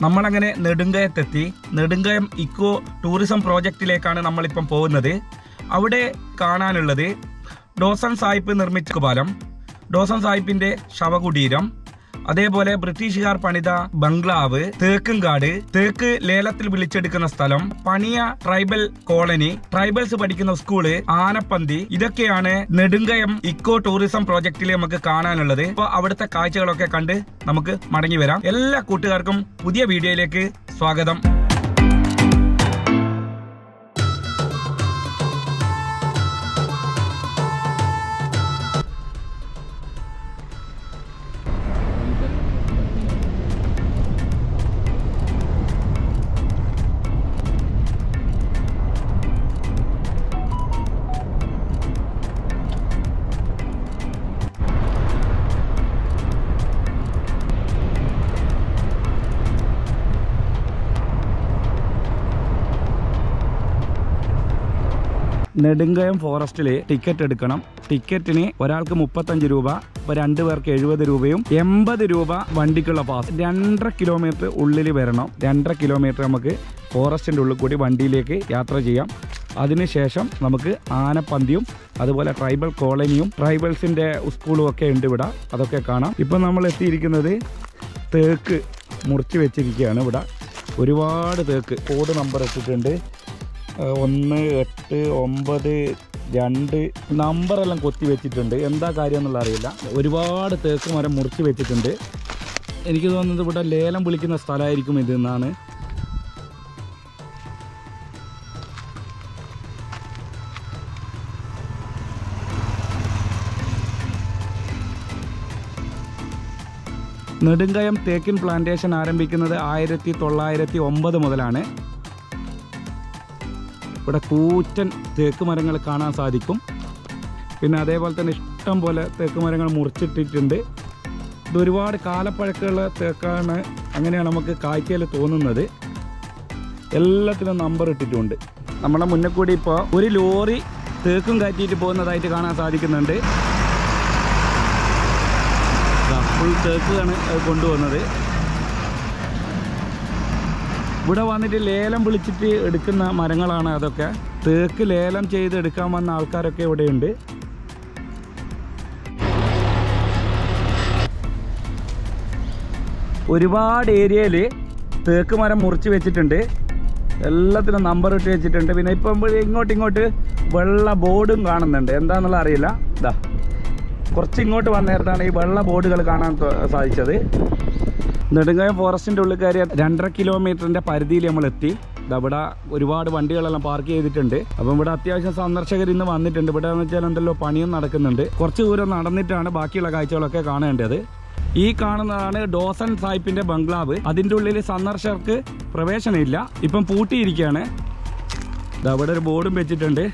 നമ്മളങ്ങനെ നെടുങ്കയത്തെത്തി Nedumkayam eco tourism പ്രോജക്റ്റിലേക്കാണ് നമ്മളിപ്പം പോകുന്നത് അവിടെ കാണാനുള്ളത് ഡോസൺ സാഹിബ് നിർമ്മിച്ച പാലം ഡോസൺ സാഹിബിന്റെ ശവകുടീരം അതേപോലെ ബ്രിട്ടീഷുകാർ പണിത ബംഗ്ലാവ് തേക്കുംകാട് തേക്ക് ലേലത്തിൽ വിളിച്ചെടുക്കുന്ന സ്ഥലം പണിയ ട്രൈബൽ കോളനി ട്രൈബൽസ് പഠിക്കുന്ന സ്കൂള് ആനപ്പന്തി ഇതൊക്കെയാണ് നെടുങ്കയം ഇക്കോ ടൂറിസം പ്രോജക്റ്റിൽ നമുക്ക് കാണാനുള്ളത് അപ്പോൾ അവിടുത്തെ കാഴ്ചകളൊക്കെ കണ്ട് നമുക്ക് മടങ്ങി വരാം എല്ലാ കൂട്ടുകാർക്കും പുതിയ വീഡിയോയിലേക്ക് സ്വാഗതം നെടുങ്കയം ഫോറസ്റ്റിൽ ടിക്കറ്റ് എടുക്കണം ടിക്കറ്റിന് ഒരാൾക്ക് മുപ്പത്തഞ്ച് രൂപ ഇപ്പൊ രണ്ടു പേർക്ക് എഴുപത് രൂപയും എൺപത് രൂപ വണ്ടിക്കുള്ള പാസ് രണ്ടര കിലോമീറ്റർ ഉള്ളിൽ വരണം രണ്ടര കിലോമീറ്റർ നമുക്ക് ഫോറസ്റ്റിന്റെ ഉള്ളിൽ കൂടി വണ്ടിയിലേക്ക് യാത്ര ചെയ്യാം അതിനുശേഷം നമുക്ക് ആനപ്പന്തിയും അതുപോലെ ട്രൈബൽ കോളനിയും ട്രൈബൽസിന്റെ സ്കൂളും ഒക്കെ ഉണ്ട് ഇവിടെ അതൊക്കെ കാണാം ഇപ്പം നമ്മൾ എത്തിയിരിക്കുന്നത് തേക്ക് മുറിച്ച് വെച്ചിരിക്കുകയാണ് ഇവിടെ ഒരുപാട് തേക്ക് കോഡ് നമ്പർ ഇട്ടിട്ടുണ്ട് ഏഹ് ഒന്ന് എട്ട് ഒമ്പത് രണ്ട് നമ്പറെല്ലാം കൊത്തി വെച്ചിട്ടുണ്ട് എന്താ കാര്യം എന്നുള്ള അറിയില്ല ഒരുപാട് തേക്ക് മരം മുറിച്ച് വെച്ചിട്ടുണ്ട് എനിക്ക് തോന്നുന്നത് ഇവിടെ ലേലം വിളിക്കുന്ന സ്ഥലമായിരിക്കും ഇതെന്നാണ് നെടുങ്കയം തേക്കിൻ പ്ലാന്റേഷൻ ആരംഭിക്കുന്നത് ആയിരത്തി തൊള്ളായിരത്തി ഒമ്പത് മുതലാണ് ഇവിടെ കൂറ്റൻ തേക്ക് മരങ്ങൾ കാണാൻ സാധിക്കും പിന്നെ അതേപോലെ തന്നെ ഇഷ്ടം പോലെ തേക്ക് മരങ്ങൾ മുറിച്ചിട്ടിട്ടുണ്ട് ഇത് ഒരുപാട് കാലപ്പഴക്കമുള്ള തേക്കാണ് അങ്ങനെയാണ് നമുക്ക് കാഴ്ചയിൽ തോന്നുന്നത് എല്ലാത്തിനും നമ്പർ ഇട്ടിട്ടുണ്ട് നമ്മുടെ മുന്നേ കൂടി ഇപ്പോൾ ഒരു ലോറി തേക്കും കയറ്റിയിട്ട് പോകുന്നതായിട്ട് കാണാൻ സാധിക്കുന്നുണ്ട് ഫുൾ തേക്കാണ് അത് കൊണ്ടുവന്നത് ഇവിടെ വന്നിട്ട് ലേലം വിളിച്ചിട്ട് എടുക്കുന്ന മരങ്ങളാണ് അതൊക്കെ തേക്ക് ലേലം ചെയ്ത് എടുക്കാൻ വന്ന ആൾക്കാരൊക്കെ ഇവിടെയുണ്ട് ഒരുപാട് ഏരിയയിൽ തേക്ക് മരം മുറിച്ച് വെച്ചിട്ടുണ്ട് എല്ലാത്തിനും നമ്പർ ഇട്ട് വെച്ചിട്ടുണ്ട് പിന്നെ ഇപ്പം ഇവിടെ ഇങ്ങോട്ട് ഇങ്ങോട്ട് വെള്ള ബോർഡും കാണുന്നുണ്ട് എന്താണെന്നുള്ള അറിയില്ല ഇതാ കുറച്ച് ഇങ്ങോട്ട് വന്ന നേരത്താണ് ഈ വെള്ള ബോർഡുകൾ കാണാൻ ത- സാധിച്ചത് നെടുങ്കായം ഫോറസ്റ്റിൻ്റെ ഉള്ളിൽ കയറിയ രണ്ടര കിലോമീറ്ററിൻ്റെ പരിധിയിൽ നമ്മൾ എത്തി ദാ ഇവിടെ ഒരുപാട് വണ്ടികളെല്ലാം പാർക്ക് ചെയ്തിട്ടുണ്ട് അപ്പം ഇവിടെ അത്യാവശ്യം സന്ദർശകർ ഇന്ന് വന്നിട്ടുണ്ട് ഇവിടെ എന്ന് വെച്ചാൽ എന്തല്ലോ പണിയും നടക്കുന്നുണ്ട് കുറച്ച് ദൂരം നടന്നിട്ടാണ് ബാക്കിയുള്ള കാഴ്ചകളൊക്കെ കാണേണ്ടത് ഈ കാണുന്നതാണ് ഡോസൻ സാഹിബിന്റെ ബംഗ്ലാവ് അതിൻ്റെ ഉള്ളിൽ സന്ദർശകർക്ക് പ്രവേശനമില്ല ഇപ്പം പൂട്ടിയിരിക്കുകയാണ് ദാ ഇവിടെ ഒരു ബോർഡും വെച്ചിട്ടുണ്ട്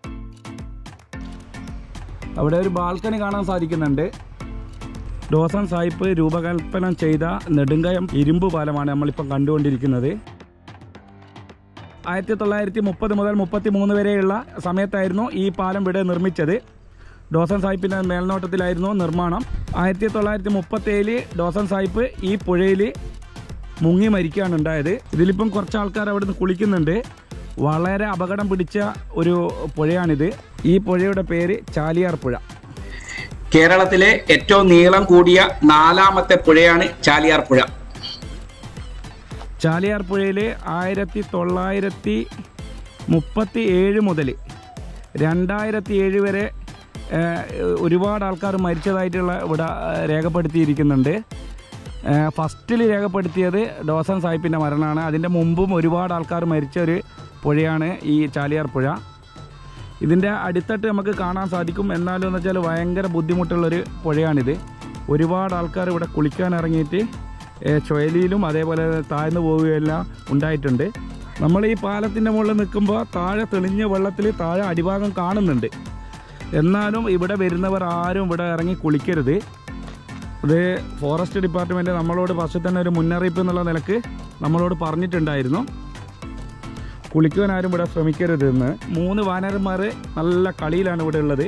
അവിടെ ഒരു ബാൽക്കണി കാണാൻ സാധിക്കുന്നുണ്ട് ഡോസൺ സാഹിബ് രൂപകൽപ്പന ചെയ്ത നെടുങ്കയം ഇരുമ്പ് പാലമാണ് നമ്മളിപ്പം കണ്ടുകൊണ്ടിരിക്കുന്നത് ആയിരത്തി തൊള്ളായിരത്തി മുപ്പത് മുതൽ മുപ്പത്തി മൂന്ന് വരെയുള്ള സമയത്തായിരുന്നു ഈ പാലം ഇവിടെ നിർമ്മിച്ചത് ഡോസൺ സാഹിബിൻ്റെ മേൽനോട്ടത്തിലായിരുന്നു നിർമ്മാണം ആയിരത്തി തൊള്ളായിരത്തി മുപ്പത്തി ഏഴില് ഡോസൺ സാഹിബ് ഈ പുഴയിൽ മുങ്ങി മരിക്കുകയാണ് ഉണ്ടായത് ഇതിലിപ്പം കുറച്ച് ആൾക്കാർ അവിടെ നിന്ന് കുളിക്കുന്നുണ്ട് വളരെ അപകടം പിടിച്ച ഒരു പുഴയാണിത് ഈ പുഴയുടെ പേര് ചാലിയാർ പുഴ കേരളത്തിലെ ഏറ്റവും നീളം കൂടിയ നാലാമത്തെ പുഴയാണ് ചാലിയാർ പുഴ ചാലിയാർ പുഴയിൽ ആയിരത്തി തൊള്ളായിരത്തി മുപ്പത്തി ഏഴ് മുതൽ രണ്ടായിരത്തി ഏഴ് വരെ ഏഹ്, ഒരുപാട് ആൾക്കാർ മരിച്ചതായിട്ടുള്ള ഇവിടെ ഏഹ്, രേഖപ്പെടുത്തിയിരിക്കുന്നുണ്ട് ഫസ്റ്റിൽ രേഖപ്പെടുത്തിയത് ഡോസൻ സാഹിബിൻ്റെ മരണമാണ് അതിൻ്റെ മുമ്പും ഒരുപാട് ആൾക്കാർ മരിച്ച ഒരു പുഴയാണ് ഈ ചാലിയാർ പുഴ ഇതിൻ്റെ അടിത്തട്ട് നമുക്ക് കാണാൻ സാധിക്കും എന്നാലും എന്ന് വെച്ചാൽ ഭയങ്കര ബുദ്ധിമുട്ടുള്ളൊരു പുഴയാണിത് ഒരുപാട് ആൾക്കാർ ഇവിടെ കുളിക്കാൻ ഇറങ്ങിയിട്ട് ഏഹ്, ചുഴലിയിലും അതേപോലെ താഴ്ന്നു പോവുകയെല്ലാം ഉണ്ടായിട്ടുണ്ട് നമ്മൾ ഈ പാലത്തിൻ്റെ മുകളിൽ നിൽക്കുമ്പോൾ താഴെ തെളിഞ്ഞ വെള്ളത്തിൽ താഴെ അടിഭാഗം കാണുന്നുണ്ട് എന്നാലും ഇവിടെ വരുന്നവർ ആരും ഇവിടെ ഇറങ്ങി കുളിക്കരുത് അത് ഫോറസ്റ്റ് ഡിപ്പാർട്ട്മെൻറ്റ് നമ്മളോട് ഫസ്റ്റ് തന്നെ ഒരു മുന്നറിയിപ്പ് എന്നുള്ള നിലക്ക് നമ്മളോട് പറഞ്ഞിട്ടുണ്ടായിരുന്നു കുളിക്കുവാൻ ആരും ഇവിടെ ശ്രമിക്കരുതെന്ന് മൂന്ന് വാനരന്മാർ നല്ല കളിയിലാണ് ഇവിടെ ഉള്ളത്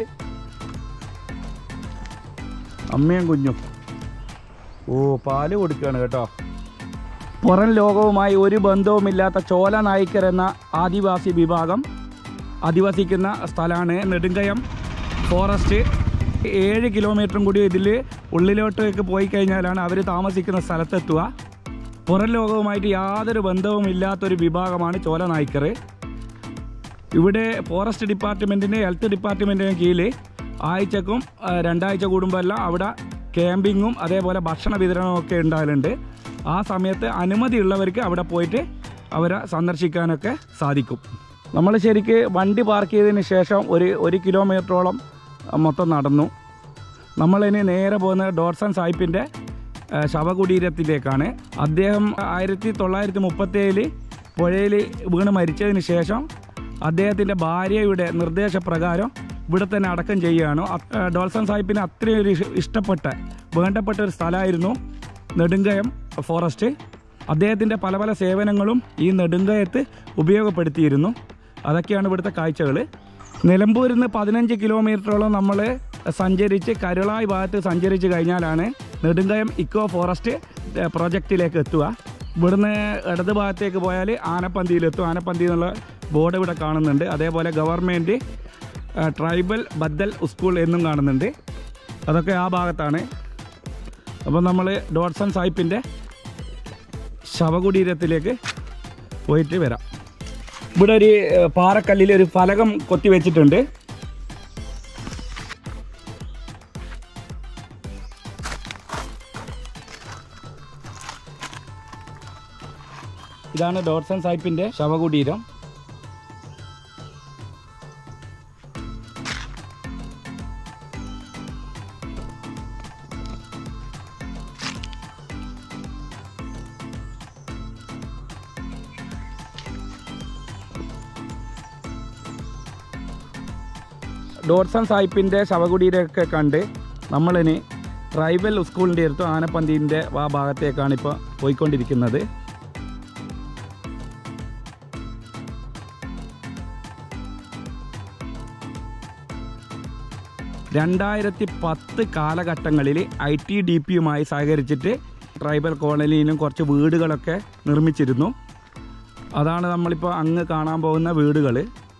അമ്മയും കുഞ്ഞും ഓ പാല് കൊടുക്കുകയാണ് കേട്ടോ പുറം ലോകവുമായി ഒരു ബന്ധവുമില്ലാത്ത ചോല നായ്ക്കർ എന്ന ആദിവാസി വിഭാഗം അധിവസിക്കുന്ന സ്ഥലമാണ് നെടുങ്കയം ഫോറസ്റ്റ് ഏഴ് കിലോമീറ്ററും കൂടി ഇതിൽ ഉള്ളിലോട്ടേക്ക് പോയി കഴിഞ്ഞാലാണ് അവർ താമസിക്കുന്ന സ്ഥലത്തെത്തുക പുറം ലോകവുമായിട്ട് യാതൊരു ബന്ധവും ഇല്ലാത്തൊരു വിഭാഗമാണ് ചോല നായ്ക്കർ ഇവിടെ ഫോറസ്റ്റ് ഡിപ്പാർട്ട്മെൻറ്റിൻ്റെ ഹെൽത്ത് ഡിപ്പാർട്ട്മെൻറ്റിന് കീഴിൽ ആഴ്ചക്കും ആ, രണ്ടാഴ്ച കൂടുമ്പോഴെല്ലാം അവിടെ ക്യാമ്പിങ്ങും അതേപോലെ ഭക്ഷണ വിതരണവും ഒക്കെ ഉണ്ടാകലുണ്ട് ആ സമയത്ത് അനുമതിയുള്ളവർക്ക് അവിടെ പോയിട്ട് അവരെ സന്ദർശിക്കാനൊക്കെ സാധിക്കും നമ്മൾ ശരിക്ക് വണ്ടി പാർക്ക് ചെയ്തതിന് ശേഷം ഒരു ഒരു കിലോമീറ്ററോളം മൊത്തം നടന്നു നമ്മളിനി നേരെ പോകുന്നത് ഡോട്ട്സൺ സാഹിബിൻ്റെ ആ, ശവകുടീരത്തിലേക്കാണ് അദ്ദേഹം ആയിരത്തി തൊള്ളായിരത്തി മുപ്പത്തേഴിൽ പുഴയിൽ വീണ് മരിച്ചതിന് ശേഷം അദ്ദേഹത്തിൻ്റെ ഭാര്യയുടെ നിർദ്ദേശപ്രകാരം ഇവിടെ തന്നെ അടക്കം ചെയ്യുകയാണ് അത്- ആ, ഡോൾസൺ സാഹിബിന് അത്രയും ഒരു ഇഷ്- ഇഷ്ടപ്പെട്ട വേണ്ടപ്പെട്ട ഒരു സ്ഥലമായിരുന്നു നെടുങ്കയം ഫോറസ്റ്റ് അദ്ദേഹത്തിൻ്റെ പല പല സേവനങ്ങളും ഈ നെടുങ്കയത്ത് ഉപയോഗപ്പെടുത്തിയിരുന്നു അതൊക്കെയാണ് ഇവിടുത്തെ കാഴ്ചകൾ നിലമ്പൂരിൽ നിന്ന് പതിനഞ്ച് കിലോമീറ്ററോളം നമ്മൾ സഞ്ചരിച്ച് കരുളായി ഭാഗത്ത് സഞ്ചരിച്ച് കഴിഞ്ഞാലാണ് നെടുങ്കയം ഇക്കോ ഫോറസ്റ്റ് ഏഹ്, പ്രോജക്റ്റിലേക്ക് എത്തുക ഇവിടുന്ന് ഇടത് ഭാഗത്തേക്ക് പോയാൽ ആനപ്പന്തിയിലെത്തും ആനപ്പന്തി എന്നുള്ള ബോർഡ് ഇവിടെ കാണുന്നുണ്ട് അതേപോലെ ഗവൺമെൻറ് ഏഹ്, ട്രൈബൽ ബദ്ദൽ സ്കൂൾ എന്നും കാണുന്നുണ്ട് അതൊക്കെ ആ ഭാഗത്താണ് അപ്പോൾ നമ്മൾ ഡോട്ട്സൺ സാഹിബിൻ്റെ ശവകുടീരത്തിലേക്ക് പോയിട്ട് വരാം ഇവിടെ ഒരു ഏഹ്, പാറക്കല്ലിൽ ഒരു ഫലകം കൊത്തി വെച്ചിട്ടുണ്ട് ഇതാണ് ഡോട്ട്സൺ സാഹിബിൻ്റെ ശവകുടീരം ഡോട്ട്സൺ സാഹിബിൻ്റെ ശവകുടീരമൊക്കെ കണ്ട് നമ്മളിനി ട്രൈബൽ സ്കൂളിൻ്റെ അടുത്ത് ആനപ്പന്തീൻ്റെ ആ ഭാഗത്തേക്കാണ് ഇപ്പോൾ പോയിക്കൊണ്ടിരിക്കുന്നത് രണ്ടായിരത്തി പത്ത് കാലഘട്ടങ്ങളിൽ ഐ ടി ഡി പിയുമായി സഹകരിച്ചിട്ട് ട്രൈബൽ കോളനിയിലും കുറച്ച് വീടുകളൊക്കെ നിർമ്മിച്ചിരുന്നു അതാണ് നമ്മളിപ്പോൾ അങ്ങ് കാണാൻ പോകുന്ന വീടുകൾ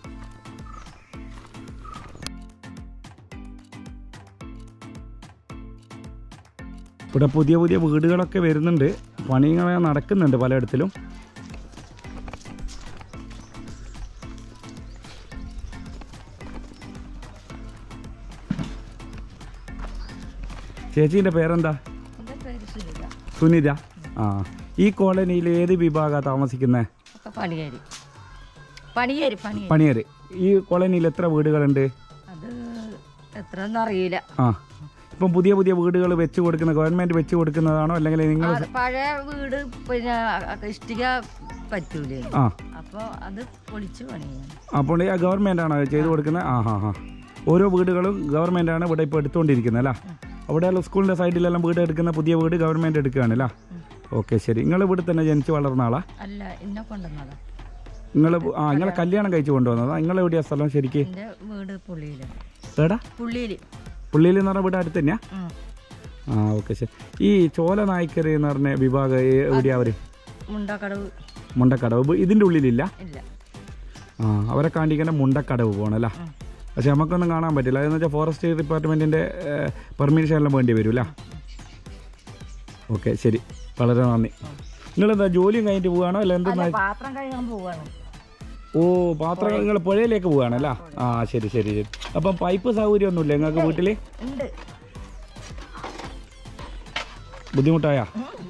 ഇവിടെ പുതിയ പുതിയ വീടുകളൊക്കെ വരുന്നുണ്ട് പണികൾ നടക്കുന്നുണ്ട് പലയിടത്തിലും ചേച്ചീൻ്റെ പേരെന്താ എൻ്റെ പേര് സുനിത സുനിത ആ ഈ കോളനിയിൽ ഏത് വിഭാഗമാണ് താമസിക്കുന്നത് ഒക്കെ പണിയേരി പണിയേരി പണിയേരി പണിയര് ഈ കോളനിയിൽ എത്ര വീടുകളുണ്ട് അത് എത്രയെന്ന് അറിയില്ല ആ ഇപ്പം പുതിയ പുതിയ വീടുകൾ വെച്ച് കൊടുക്കുന്ന ഗവൺമെൻറ് വെച്ച് കൊടുക്കുന്നതാണോ അല്ലെങ്കിൽ നിങ്ങൾ ആ, പഴയ വീട് പിന്നെ ഇഷ്ടിക പറ്റൂലേ ആ അപ്പോൾ അത് പൊളിച്ച് പണിയാണ് അപ്പോൾ ഈ ഗവൺമെൻറ് ആണോ ചെയ്ത് കൊടുക്കുന്നത് ആ ഹാ ഹാ ഓരോ വീടുകളും ഗവൺമെൻറ് ആണ് ഇവിടെ ഇപ്പോൾ എടുത്തുകൊണ്ടിരിക്കുന്നത് അല്ലേ അവിടെയുള്ള സ്കൂളിൻ്റെ സൈഡിലെല്ലാം വീട് എടുക്കുന്ന പുതിയ വീട് ഗവൺമെൻറ് എടുക്കുകയാണ് അല്ലേ ഓക്കെ ശരി നിങ്ങൾ ഇവിടെ തന്നെ ജനിച്ച് വളർന്ന ആളാ അല്ല എന്നെ കൊണ്ടുവന്നതാ നിങ്ങൾ ആ നിങ്ങളെ കല്യാണം കഴിച്ച് കൊണ്ടുവന്നതാ നിങ്ങൾ എവിടെയാ സ്ഥലം ശരിക്ക് എൻ്റെ വീട് പുള്ളിയിൽ എടാ പുള്ളിയിൽ പുള്ളിയിൽ എന്ന് പറഞ്ഞ വീട് അടുത്ത് തന്നെയാ ആ ഓക്കെ ശരി ഈ ചോല നായ്ക്കർ എന്ന് പറഞ്ഞ വിഭാഗം ഏ- എവിടെയാ അവർ മുണ്ടക്കടവ് മുണ്ടക്കടവ് ഇതിൻ്റെ ഉള്ളിലില്ല ഇല്ല ആ അവരെ കാണിക്കേണ്ട മുണ്ടക്കടവ് പോകണല്ലേ ഉം. പക്ഷെ നമുക്കൊന്നും കാണാൻ പറ്റില്ല അതെന്ന് വെച്ചാൽ ഫോറസ്റ്റ് ഡിപ്പാർട്ട്മെൻറ്റിൻ്റെ പെർമിഷൻ എല്ലാം വേണ്ടി വരും അല്ലേ ഓക്കെ ശരി വളരെ നന്ദി നിങ്ങളെന്താ ജോലിയും കഴിഞ്ഞിട്ട് പോവുകയാണോ അല്ല എന്തെന്നാ അല്ല പാത്രം കഴുകാൻ പോവാണ് ഓ പാത്രം നിങ്ങൾ പുഴയിലേക്ക് പോവുകയാണല്ലേ ആ ശരി ശരി ശരി അപ്പം പൈപ്പ് സൗകര്യമൊന്നുമില്ല നിങ്ങൾക്ക് വീട്ടിൽ ഉണ്ട് ബുദ്ധിമുട്ടായാ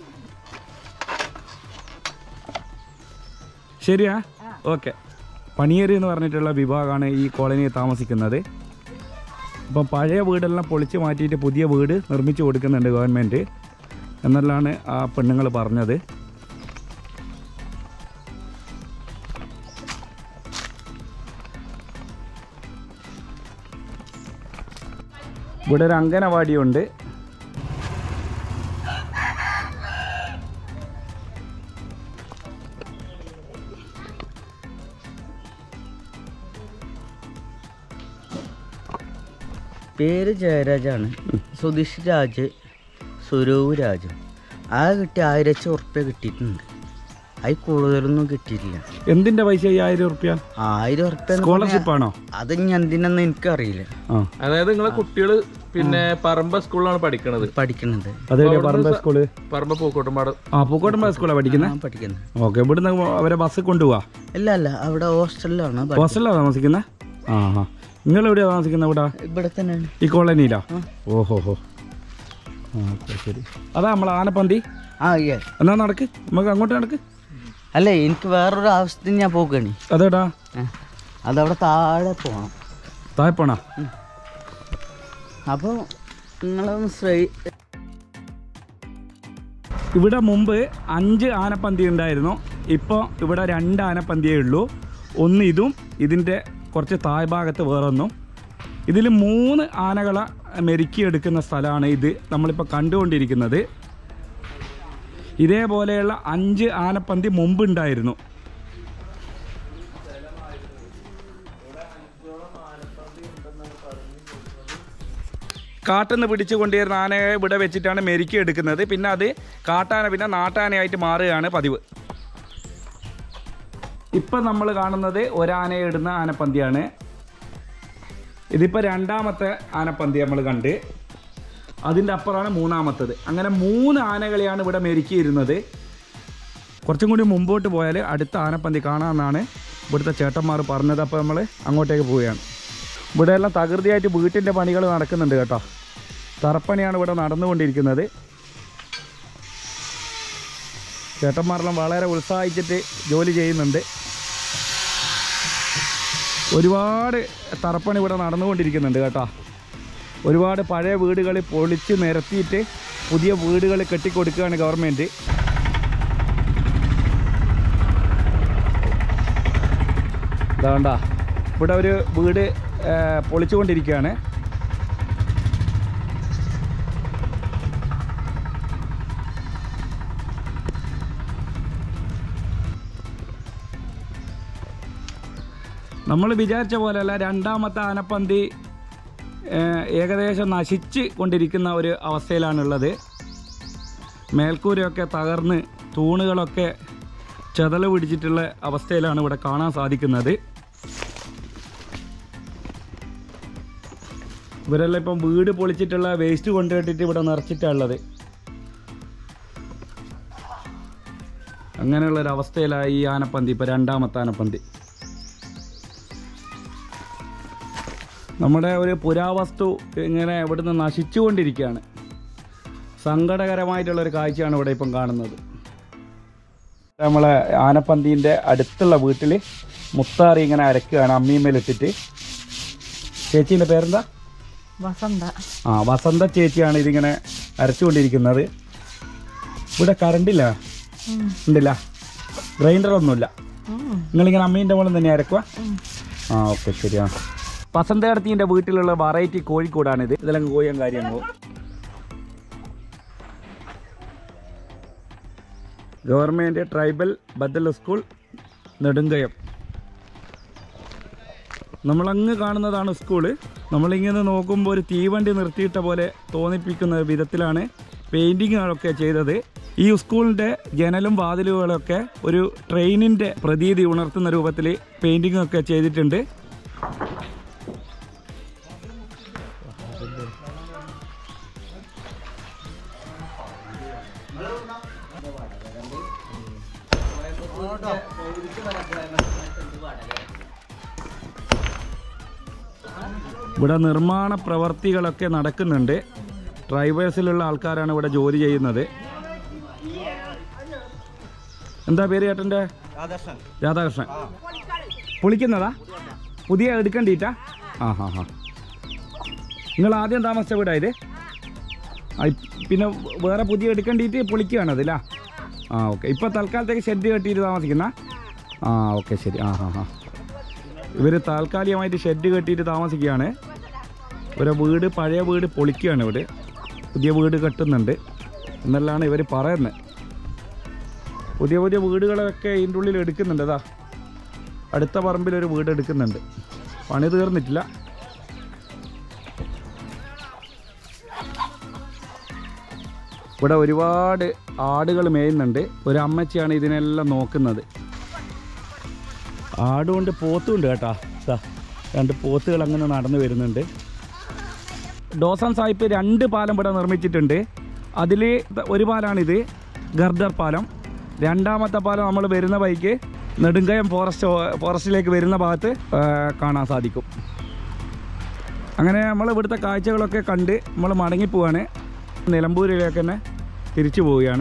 ശരിയാ ഓക്കെ പണിയേരി എന്ന് പറഞ്ഞിട്ടുള്ള വിഭാഗമാണ് ഈ കോളനിയിൽ താമസിക്കുന്നത് അപ്പം പഴയ വീടെല്ലാം പൊളിച്ച് മാറ്റിയിട്ട് പുതിയ വീട് നിർമ്മിച്ചു കൊടുക്കുന്നുണ്ട് ഗവൺമെൻറ് എന്നെല്ലാണ് ആ പെണ്ണുങ്ങൾ പറഞ്ഞത് ഇവിടെ ഒരു അംഗനവാടിയുണ്ട് പേര് ജയരാജാണ് സുധീഷ് രാജ് സ്വരൂപ് രാജു ആ കിട്ടി ആയിരത്തി ഉറുപ്പ്യ കിട്ടിയിട്ടുണ്ട് അതിൽ കൂടുതലൊന്നും കിട്ടിയിട്ടില്ല എന്തിന്റെ പൈസ ഈ ആയിരം ഉറുപ്പ്യ ആയിരം ഉറുപ്പ്യ സ്കോളർഷിപ്പ് ആണോ അത് ഇനി എന്തിനെന്ന് എനിക്കറിയില്ല ആ അതായത് നിങ്ങളെ കുട്ടികള് പിന്നെ പറമ്പ സ്കൂളിലാണ് പഠിക്കണത് പഠിക്കണത് അതെവിടെയാ പറമ്പ സ്കൂള് പറമ്പ പൂക്കോട്ടുംപാട് ആ പൂക്കോട്ടമ്പ സ്കൂളാണ് പഠിക്കുന്നത് ഞാൻ പഠിക്കുന്നത് ഓക്കെ ഇവിടുന്ന് അവരെ ബസ് കൊണ്ടുപോവാ ഇല്ല അല്ല അവിടെ ഹോസ്റ്റലിലാണ് പഠി- ഹോസ്റ്റലിലാണ് താമസിക്കുന്നത് ആ ആ നിങ്ങൾ എവിടെയാണ് താമസിക്കുന്നത് ഇവിടെ ഇവിടെ തന്നെയാണ് ഈ കോളനിയിലാ ഓഹോ ഹോ ആ ഓക്കെ ശരി അതാ നമ്മളെ ആനപ്പന്തി ആ ഏ എന്നാ നടക്ക് നമുക്ക് അങ്ങോട്ട് നടക്ക് അല്ല എനിക്ക് വേറൊരു ആവശ്യത്തിന് ഞാൻ പോകണി അതേടാ അതവിടെ താഴെ പോകണം തായ്പണ അപ്പോൾ നിങ്ങളൊന്ന് ശ്രേ ഇവിടെ മുമ്പ് അഞ്ച് ആനപ്പന്തി ഉണ്ടായിരുന്നു ഇപ്പോൾ ഇവിടെ രണ്ട് ആനപ്പന്തിയേ ഉള്ളൂ ഒന്ന് ഇതും ഇതിൻ്റെ കുറച്ച് താഴ്ഭാഗത്ത് വേറൊന്നും ഇതിൽ മൂന്ന് ആനകളെ മെരുക്കിയെടുക്കുന്ന സ്ഥലമാണ് ഇത് നമ്മളിപ്പോൾ കണ്ടുകൊണ്ടിരിക്കുന്നത് ഇതേപോലെയുള്ള അഞ്ച് ആനപ്പന്തി മുമ്പുണ്ടായിരുന്നു കാട്ടുനിന്ന് പിടിച്ചു കൊണ്ടുവരുന്ന ആനയെ ഇവിടെ വെച്ചിട്ടാണ് മെരുക്കി എടുക്കുന്നത് പിന്നെ അത് കാട്ടാന പിന്നെ നാട്ടാനയായിട്ട് മാറുകയാണ് പതിവ് ഇപ്പം നമ്മൾ കാണുന്നത് ഒരാനയെ ഇടുന്ന ആനപ്പന്തിയാണ് ഇതിപ്പോൾ രണ്ടാമത്തെ ആനപ്പന്തി നമ്മൾ കണ്ട് അതിൻ്റെ അപ്പുറമാണ് മൂന്നാമത്തത് അങ്ങനെ മൂന്ന് ആനകളെയാണ് ഇവിടെ മെരുക്കിയിരുന്നത് കുറച്ചും കൂടി മുമ്പോട്ട് പോയാൽ അടുത്ത ആനപ്പന്തി കാണാമെന്നാണ് ഇവിടുത്തെ ചേട്ടന്മാർ പറഞ്ഞത് അപ്പോൾ നമ്മൾ അങ്ങോട്ടേക്ക് പോവുകയാണ് ഇവിടെ എല്ലാം തകൃതിയായിട്ട് വീട്ടിൻ്റെ പണികൾ നടക്കുന്നുണ്ട് കേട്ടോ തറപ്പണിയാണ് ഇവിടെ നടന്നുകൊണ്ടിരിക്കുന്നത് ചേട്ടന്മാരെല്ലാം വളരെ ഉത്സാഹിച്ചിട്ട് ജോലി ചെയ്യുന്നുണ്ട് ഒരുപാട് തറപ്പണി ഇവിടെ നടന്നുകൊണ്ടിരിക്കുന്നുണ്ട് കേട്ടോ ഒരുപാട് പഴയ വീടുകൾ പൊളിച്ച് നിരത്തിയിട്ട് പുതിയ വീടുകൾ കെട്ടിക്കൊടുക്കുകയാണ് ഗവൺമെൻറ് ഇതാണ്ട ഇവിടെ ഒരു വീട് ആ, പൊളിച്ചുകൊണ്ടിരിക്കുകയാണ് നമ്മൾ വിചാരിച്ച പോലെയല്ല രണ്ടാമത്തെ ആനപ്പന്തി ആ, ഏകദേശം നശിച്ച് കൊണ്ടിരിക്കുന്ന ഒരു അവസ്ഥയിലാണുള്ളത് മേൽക്കൂരയൊക്കെ തകർന്ന് തൂണുകളൊക്കെ ചെതല് പിടിച്ചിട്ടുള്ള അവസ്ഥയിലാണ് ഇവിടെ കാണാൻ സാധിക്കുന്നത് ഇവരെല്ലാം ഇപ്പം വീട് പൊളിച്ചിട്ടുള്ള വേസ്റ്റ് കൊണ്ടുപോയിട്ടിട്ട് ഇവിടെ നിറച്ചിട്ടുള്ളത് അങ്ങനെയുള്ള ഒരു അവസ്ഥയിലായി ഈ ആനപ്പന്തി ഇപ്പം രണ്ടാമത്തെ ആനപ്പന്തി നമ്മുടെ ഒരു പുരാവസ്തു ഇങ്ങനെ ഇവിടുന്ന് നശിച്ചുകൊണ്ടിരിക്കുകയാണ് സങ്കടകരമായിട്ടുള്ള ഒരു കാഴ്ചയാണ് ഇവിടെ ഇപ്പം കാണുന്നത് നമ്മളെ ആനപ്പന്തീൻ്റെ അടുത്തുള്ള വീട്ടിൽ മുത്താറി ഇങ്ങനെ അരക്കുകയാണ് അമ്മീമ്മയിലിട്ടിട്ട് ചേച്ചീൻ്റെ പേരെന്താ വസന്ത ആ വസന്ത ചേച്ചിയാണ് ഇതിങ്ങനെ അരച്ചുകൊണ്ടിരിക്കുന്നത് ഇവിടെ കറണ്ടില്ല ഉണ്ടില്ല ഗ്രൈൻഡറൊന്നുമില്ല നിങ്ങളിങ്ങനെ അമ്മീൻ്റെ മോളം തന്നെ അരക്കുക ആ ഓക്കെ ശരി ആ വസന്തകടത്തീൻ്റെ വീട്ടിലുള്ള വെറൈറ്റി കോഴിക്കോടാണിത് ഇതെല്ലാം കോഴിയും കാര്യമാണോ ഗവൺമെൻറ് ട്രൈബൽ ബദൽ സ്കൂൾ നെടുങ്കയം നമ്മളങ്ങ് കാണുന്നതാണ് സ്കൂള് നമ്മളിങ്ങനെ നോക്കുമ്പോൾ ഒരു തീവണ്ടി നിർത്തിയിട്ട പോലെ തോന്നിപ്പിക്കുന്ന വിധത്തിലാണ് പെയിൻറ്റിങ്ങുകളൊക്കെ ചെയ്തത് ഈ സ്കൂളിൻ്റെ ജനലും വാതിലുകളൊക്കെ ഒരു ട്രെയിനിൻ്റെ പ്രതീതി ഉണർത്തുന്ന രൂപത്തിൽ പെയിൻറ്റിംഗ് ഒക്കെ ചെയ്തിട്ടുണ്ട് ഇവിടെ നിർമ്മാണ പ്രവർത്തികളൊക്കെ നടക്കുന്നുണ്ട് ഡ്രൈവേഴ്സിലുള്ള ആൾക്കാരാണ് ഇവിടെ ജോലി ചെയ്യുന്നത് എന്താ പേര് ചേട്ടൻ്റെ രാധാകൃഷ്ണൻ പൊളിക്കുന്നതാ പുതിയ എടുക്കണ്ടീറ്റാ ആ ഹാ ഹാ നിങ്ങൾ ആദ്യം താമസിച്ച വീടാ ഇത് ആ, ഇ- പിന്നെ വേറെ പുതിയ എടുക്കണ്ടീട്ട് പൊളിക്കുകയാണ് അതില്ല ആ ഓക്കെ ഇപ്പോൾ തൽക്കാലത്തേക്ക് ഷെഡ് കെട്ടിയിട്ട് താമസിക്കുന്ന ആ ഓക്കെ ശരി ആ ഹാ ഹാ ഇവർ താൽക്കാലികമായിട്ട് ഷെഡ് കെട്ടിയിട്ട് താമസിക്കുകയാണ് ഇവരെ വീട് പഴയ വീട് പൊളിക്കുകയാണ് ഇവിടെ പുതിയ വീട് കെട്ടുന്നുണ്ട് എന്നെല്ലാണ് ഇവർ പറയുന്നത് പുതിയ പുതിയ വീടുകളൊക്കെ ഇതിൻ്റെ ഉള്ളിൽ എടുക്കുന്നുണ്ട് അതാ അടുത്ത പറമ്പിൽ ഒരു വീട് എടുക്കുന്നുണ്ട് പണി തീർന്നിട്ടില്ല ഇവിടെ ഒരുപാട് ആടുകൾ മേയുന്നുണ്ട് ഒരു അമ്മച്ചിയാണ് ഇതിനെല്ലാം നോക്കുന്നത് ആടുകൊണ്ട് പോത്തുണ്ട് കേട്ടാ ദാ, രണ്ട് പോത്തുകൾ അങ്ങനെ നടന്നു വരുന്നുണ്ട് ഡോസാൻ സാഹിബ് രണ്ട് പാലം ഇവിടെ നിർമ്മിച്ചിട്ടുണ്ട് അതിൽ ഒരു പാലാണിത് ഗർദർ പാലം രണ്ടാമത്തെ പാലം നമ്മൾ വരുന്ന വഴിക്ക് നെടുങ്കയം ഫോറസ്റ്റ് ഫോറസ്റ്റിലേക്ക് വരുന്ന ഭാഗത്ത് ആ, കാണാൻ സാധിക്കും അങ്ങനെ നമ്മൾ ഇവിടുത്തെ കാഴ്ചകളൊക്കെ കണ്ട് നമ്മൾ മടങ്ങിപ്പോവാണ് നിലമ്പൂരിലേക്ക് തന്നെ തിരിച്ചു പോവുകയാണ്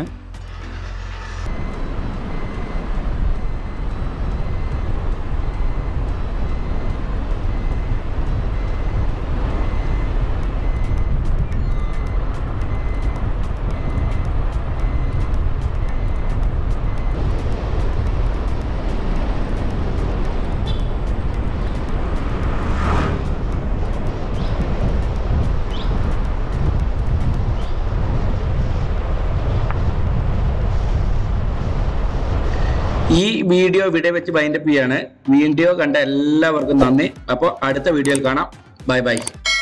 ഈ വീഡിയോ ഇവിടെ വെച്ച് ബൈൻഡപ്പ് ചെയ്യാണ് വീഡിയോ കണ്ട എല്ലാവർക്കും നന്ദി അപ്പോൾ അടുത്ത വീഡിയോയിൽ കാണാം ബൈ ബൈ